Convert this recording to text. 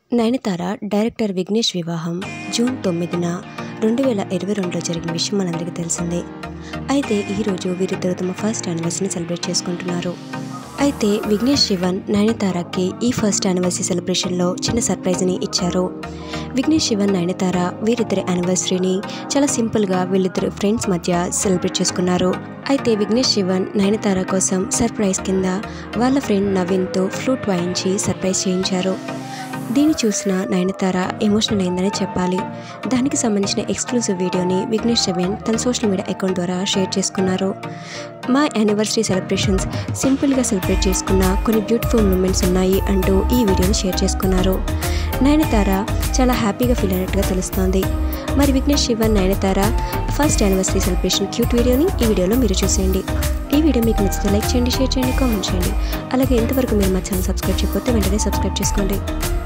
Nayanthara director Vignesh వివాహం June తొమ్మిదిన రెండు వేల ఇరవై రెండులో జరిగిన విషయం మనందరికీ తెలిసిందే అయితే ఈరోజు వీరిద్దరు తమ ఫస్ట్ యానివర్సరీని సెలబ్రేట్ చేసుకుంటున్నారు అయితే విఘ్నేష్ శివన్ నయనతారకి ఈ ఫస్ట్ యానివర్సరీ సెలబ్రేషన్లో చిన్న సర్ప్రైజ్ని ఇచ్చారు విఘ్నేష్ శివన్ నయనతార వీరిద్దరి యానివర్సరీని చాలా సింపుల్గా వీళ్ళిద్దరు ఫ్రెండ్స్ మధ్య సెలబ్రేట్ చేసుకున్నారు అయితే విఘ్నేష్ శివన్ నయనతార కోసం సర్ప్రైజ్ కింద వాళ్ళ ఫ్రెండ్ నవీన్తో ఫ్లూట్ వాయించి సర్ప్రైజ్ చేయించారు దీన్ని చూసిన నయనతార ఎమోషనల్ అయిందని చెప్పాలి దానికి సంబంధించిన ఎక్స్క్లూజివ్ వీడియోని విఘ్నేష్ శివన్ తన సోషల్ మీడియా అకౌంట్ ద్వారా షేర్ చేసుకున్నారు మా యానివర్సరీ సెలబ్రేషన్స్ సింపుల్గా సెలబ్రేట్ చేసుకున్న కొన్ని బ్యూటిఫుల్ మూమెంట్స్ ఉన్నాయి అంటూ ఈ వీడియోని షేర్ చేసుకున్నారు నయనతార చాలా హ్యాపీగా ఫీల్ అయినట్టుగా తెలుస్తోంది మరి Vignesh Shivan Nayanthara first anniversary celebration cute వీడియోని ఈ వీడియోలో మీరు చూసేయండి ఈ వీడియో మీకు నచ్చితే లైక్ చేయండి షేర్ చేయండి కామెంట్ చేయండి అలాగే ఎంతవరకు మీరు మా ఛానల్ సబ్స్క్రైబ్ చేయకపోతే వెంటనే సబ్స్క్రైబ్ చేసుకోండి